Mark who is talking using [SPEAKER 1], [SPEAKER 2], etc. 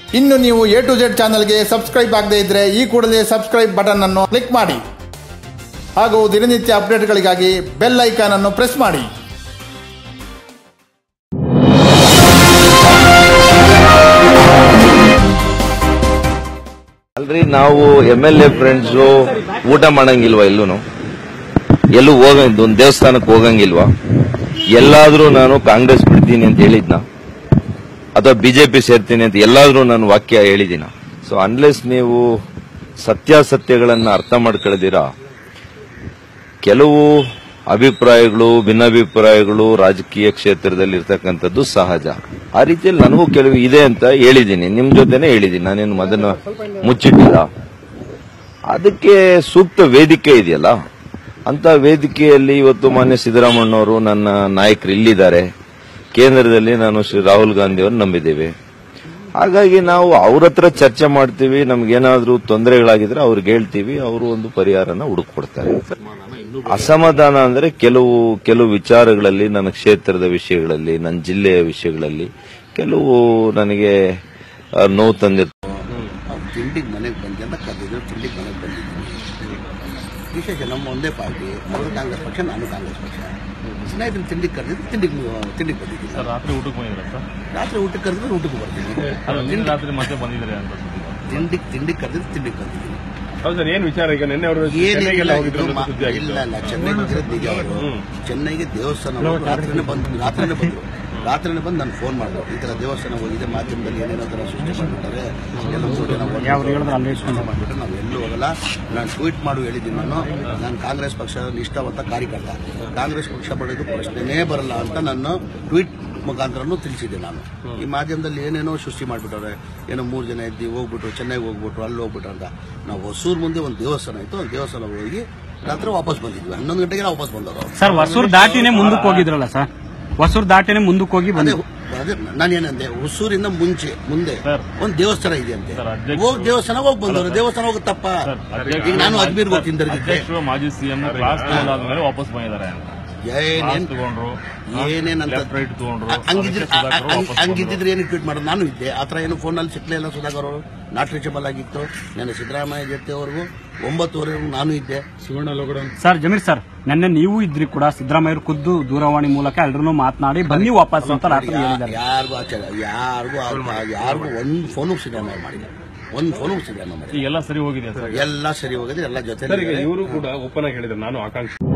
[SPEAKER 1] ಇನ್ನು ನೀವು A to Z ಚಾನಲ್ಗೆ ಸಬ್ಸ್ಕ್ರೈಬ್ ಆಗದೇ ಇದ್ರೆ ಈ ಕೂಡಲೇ ಸಬ್ಸ್ಕ್ರೈಬ್ ಬಟನ್ ಅನ್ನು ಕ್ಲಿಕ್ ಮಾಡಿ ಹಾಗೂ ದಿನನಿತ್ಯ ಅಪ್ಡೇಟ್ಗಳಿಗಾಗಿ ಬೆಲ್ ಐಕಾನ್ ಅನ್ನು ಪ್ರೆಸ್ ಮಾಡಿ
[SPEAKER 2] ಅಲ್ರಿ ನಾವು ಎಮ್ ಎಲ್ ಎ ಫ್ರೆಂಡ್ಸು ಊಟ ಮಾಡಂಗಿಲ್ವಾ ಎಲ್ಲೂ ಎಲ್ಲೂ ಹೋಗ ಒಂದು ದೇವಸ್ಥಾನಕ್ಕೆ ಹೋಗಂಗಿಲ್ವಾ ಎಲ್ಲಾದ್ರೂ ನಾನು ಕಾಂಗ್ರೆಸ್ ಬಿಡ್ತೀನಿ ಅಂತ ಹೇಳಿದ್ನ ಅಥವಾ ಬಿಜೆಪಿ ಸೇರ್ತೀನಿ ಅಂತ ಎಲ್ಲಾದ್ರೂ ನಾನು ವಾಕ್ಯ ಹೇಳಿದಿನ ಸೊ ಅನ್ಲೆಸ್ ನೀವು ಸತ್ಯಾಸತ್ಯಗಳನ್ನ ಅರ್ಥ ಮಾಡ್ಕೊಳ್ದಿರಾ ಕೆಲವು ಅಭಿಪ್ರಾಯಗಳು ಭಿನ್ನಾಭಿಪ್ರಾಯಗಳು ರಾಜಕೀಯ ಕ್ಷೇತ್ರದಲ್ಲಿ ಇರ್ತಕ್ಕಂಥದ್ದು ಸಹಜ ಆ ರೀತಿಯಲ್ಲಿ ನನಗೂ ಕೆಲವು ಇದೆ ಅಂತ ಹೇಳಿದ್ದೀನಿ ನಿಮ್ ಜೊತೆನೆ ಹೇಳಿದ್ದೀನಿ ನಾನೇನು ಅದನ್ನ ಮುಚ್ಚಿಟ್ಟಿಲ್ಲ ಅದಕ್ಕೆ ಸೂಕ್ತ ವೇದಿಕೆ ಇದೆಯಲ್ಲ ಅಂತ ವೇದಿಕೆಯಲ್ಲಿ ಇವತ್ತು ಮಾನ್ಯ ಸಿದ್ದರಾಮಣ್ಣವರು ನನ್ನ ನಾಯಕರು ಇಲ್ಲಿದ್ದಾರೆ ಕೇಂದ್ರದಲ್ಲಿ ನಾನು ಶ್ರೀ ರಾಹುಲ್ ಗಾಂಧಿ ಅವರು ನಂಬಿದ್ದೇವೆ ಹಾಗಾಗಿ ನಾವು ಅವ್ರ ಹತ್ರ ಚರ್ಚೆ ಮಾಡ್ತೀವಿ ನಮ್ಗೇನಾದ್ರೂ ತೊಂದರೆಗಳಾಗಿದ್ರೆ ಅವ್ರಿಗೆ ಹೇಳ್ತೀವಿ ಅವರು ಒಂದು ಪರಿಹಾರನ ಹುಡುಕೊಡ್ತಾರೆ ಅಸಮಾಧಾನ ಅಂದ್ರೆ ಕೆಲವು ಕೆಲವು ವಿಚಾರಗಳಲ್ಲಿ ನನ್ನ ಕ್ಷೇತ್ರದ ವಿಷಯಗಳಲ್ಲಿ ನನ್ನ ಜಿಲ್ಲೆಯ ವಿಷಯಗಳಲ್ಲಿ ಕೆಲವು ನನಗೆ ಆ, ನೋವು ತಂದಿರ್ತಾರೆ
[SPEAKER 3] ಅವ್ರು ತಿಂಡಿಗೆ ಮನೆಗೆ ಬಂದು ಅಂತ ಕರೆದಿದ್ರು ತಿಂಡಿಗೆ ಮನೆಗೆ ಬಂದಿದ್ದೀನಿ ವಿಶೇಷ ನಮ್ಮ ಒಂದೇ ಪಾರ್ಟಿ ಅವರು ಕಾಂಗ್ರೆಸ್ ಪಕ್ಷ ನಾನು ಕಾಂಗ್ರೆಸ್ ಪಕ್ಷ ಸ್ನೇಹಿತರು ತಿಂಡಿಗೆ ಕರೆದಿದ್ದು ತಿಂಡಿಗೆ ತಿಂಡಿಗೆ ಬಂದಿದ್ದೀನಿ
[SPEAKER 4] ಸರ್ ರಾತ್ರಿ ಊಟಕ್ಕೆ ಬಂದಿದ್ರ ಸರ್
[SPEAKER 3] ರಾತ್ರಿ ಊಟಕ್ಕೆ ಕರೆದಿದ್ರೆ ಊಟಕ್ಕೆ ಬರ್ತೀನಿ
[SPEAKER 4] ಅಲ್ಲ ನಿನ್ನೆ ರಾತ್ರಿ ಮತ್ತೆ ಬಂದಿದ್ದಾರೆ ಅಂತ ಸುದ್ದಿ
[SPEAKER 3] ತಿಂಡಿಗೆ ತಿಂಡಿಗೆ ಕರೆದಿದ್ದು ತಿಂಡಿಗೆ ಬಂದಿದ್ದೀನಿ
[SPEAKER 4] ಹೌದು ಸರ್ ಏನ್ ವಿಚಾರ ಈಗ ನಿನ್ನೆ ಅವರು
[SPEAKER 3] ಏನಿಲ್ಲ
[SPEAKER 4] ಹೋಗಿದ್ರು
[SPEAKER 3] ಇದು
[SPEAKER 4] ಅಂತ
[SPEAKER 3] ಮಾ-
[SPEAKER 4] ಸುದ್ದಿ ಆಗಿತ್ತು
[SPEAKER 3] ಇಲ್ಲ ಇಲ್ಲ ಚೆನ್ನೈಗೆ ಹೋಗಿರೋದು ನಿಜ ಅವರು ಚೆನ್ನೈಗೆ ದೇವಸ್ಥಾನ ಹೋಗಿ ರಾತ್ರಿನೇ ಬಂದು ರಾತ್ರಿನೇ ಬಂದರು ರಾತ್ರಿನೇ ಬಂದು ನಾನು ಫೋನ್ ಮಾಡಿದ್ರು ಈ ಥರ ದೇವಸ್ಥಾನ ಹೋಗಿದೆ ಮಾಧ್ಯಮದಲ್ಲಿ ಏನೇನೋ ಥರ ಸೃಷ್ಟಿ ಮಾಡಿಬಿಟ್ಟಾರೆ ಎಲ್ಲ ಮೂರು ಜನ ಸೃಷ್ಟಿ ಮಾಡಿಬಿಟ್ಟು ನಾವು ಎಲ್ಲೂ ಹೋಗಲ್ಲ ನಾನು ಟ್ವೀಟ್ ಮಾಡು ಹೇಳಿದ್ದೀನಿ ನಾನು ನಾನು ಕಾಂಗ್ರೆಸ್ ಪಕ್ಷ ನಿಷ್ಠಾವಂತ ಕಾರ್ಯಕರ್ತ ಕಾಂಗ್ರೆಸ್ ಪಕ್ಷ ಪಡೆದು ಪ್ರಶ್ನೆನೇ ಬರಲ್ಲ ಅಂತ ನಾನು ಟ್ವೀಟ್ ಮುಖಾಂತರನು ತಿಳಿಸಿದ್ದೆ ನಾನು ಈ ಮಾಧ್ಯಮದಲ್ಲಿ ಏನೇನೋ ಸೃಷ್ಟಿ ಮಾಡಿಬಿಟ್ಟವ್ರೆ ಏನೋ ಮೂರು ಜನ ಇದ್ದು ಹೋಗ್ಬಿಟ್ರು ಚೆನ್ನೈಗೆ ಹೋಗ್ಬಿಟ್ರು ಅಲ್ಲಿ ಹೋಗ್ಬಿಟ್ರು ಅಂತ ನಾವು ಹೊಸೂರು ಮುಂದೆ ಒಂದು ದೇವಸ್ಥಾನ ಇತ್ತು ಒಂದು ದೇವಸ್ಥಾನ ಹೋಗಿ ರಾತ್ರಿ ವಾಪಸ್ ಬಂದಿದ್ವಿ ಹನ್ನೊಂದು ಗಂಟೆಗೆ ವಾಪಸ್ ಬಂದವರು ಅವ್ರು.
[SPEAKER 5] ಸರ್ ಹೊಸೂರು ದಾಟಿನೇ ಮುಂದಕ್ಕೆ ಹೋಗಿದ್ರಲ್ಲ ಸರ್ ಹೊಸೂರು ದಾಟಿನೇ ಮುಂದಕ್ಕೆ ಹೋಗಿ
[SPEAKER 3] ಅದೇ
[SPEAKER 5] ಬಂದು
[SPEAKER 3] ಅದೇ ನಾನೇನಂದೆ ಹೊಸೂರಿಂದ ಮುಂಚೆ ಮುಂದೆ
[SPEAKER 4] ಸರ್.
[SPEAKER 3] ಒಂದು ದೇವಸ್ಥಾನ ಇದೆ ಅಂತೆ
[SPEAKER 4] ಸರ್, ಅಧ್ಯಕ್ಷ-
[SPEAKER 3] ಹೋಗಿ ದೇವಸ್ಥಾನ ಹೋಗಿ ಬಂದವರು ದೇವಸ್ಥಾನ ಹೋಗಿ ತಪ್ಪ ಈಗ ನಾನು ಅಜ್ಮೀರ್ಗೆ ಹೋಗ್ತೀನಿ ದರ್ಗಕ್ಕೆ
[SPEAKER 4] ಅಧ್ಯಕ್ಷರು ಮಾಜಿ ಸಿಎಂ ಕ್ಲಾಸ್ ತಗೊಂಡಾದ್ಮೇಲೆ ವಾಪಸ್ ಬಂದಿದ್ದಾರೆ ಅಂತ
[SPEAKER 3] ಏನೇನ್
[SPEAKER 4] ಕ್ಲಾಸ್ ತಗೊಂಡ್ರು
[SPEAKER 3] ಏನೇನಂತ
[SPEAKER 4] ಲೆಫ್ಟ್ ರೈಟ್ ತಗೊಂಡ್ರು
[SPEAKER 3] ಅ- ಹಂಗಿದ್ರೆ
[SPEAKER 4] ಮತ್ತೆ ಸುಧಾಕರ್
[SPEAKER 3] ಅ- ಹಂಗ್-
[SPEAKER 4] ವಾಪಸ್
[SPEAKER 3] ಹಂಗಿದ್ದಿದ್ರೆ ಏನು ಟ್ವೀಟ್ ಮಾಡೋದು ನಾನು ಇದ್ದೆ ಆ ಥರ ಏನು ಫೋನಲ್ಲಿ ಸಿಕ್ಕಲೇ ಇಲ್ಲ ಸುಧಾಕರ್ ಅವರು ನಾಟ್ ರೀಚಬಲ್ ಆಗಿತ್ತು ನಾನು ಸಿದ್ದರಾಮಯ್ಯ ಜೊತೆವರೆಗೂ ಒಂಬತ್ತುವರೆಗೂ ನಾನು ಇದ್ದೆ
[SPEAKER 5] ಸರ್ ಜಮೀರ್ ಸರ್ ನೆನ್ನೆ ನೀವು ಇದ್ರಿ ಕೂಡ ಸಿದ್ದರಾಮಯ್ಯರು ಖುದ್ದು ದೂರವಾಣಿ ಮೂಲಕ ಎಲ್ಲರೂ ಮಾತನಾಡಿ ಬನ್ನಿ ವಾಪಸ್ ಅಂತ ರಾತ್ರಿ ಹೇಳಿದ್ದಾರೆ
[SPEAKER 3] ಯಾರಿಗೂ ಆಚಾರ ಯಾರಿಗೂ ಆ- ಯಾರಿಗೂ ಒಂದು ಫೋನು ಸಿದ್ದರಾಮಯ್ಯ ಮಾಡಿಲ್ಲ ಒಂದು ಫೋನು ಸಿದ್ದರಾಮಯ್ಯ ಮಾಡಿಲ್ಲ
[SPEAKER 4] ಈಗೆಲ್ಲ ಸರಿ ಹೋಗಿದೆ ಸರ್
[SPEAKER 3] ಎಲ್ಲ ಸರಿ ಹೋಗಿದೆ ಎಲ್ಲ ಜೊತೆ
[SPEAKER 6] ಇವರು ಕೂಡ ಓಪನ್ ಆಗಿ ಹೇಳಿದ್ರು ನಾನು ಆಕಾಂಕ್ಷಿ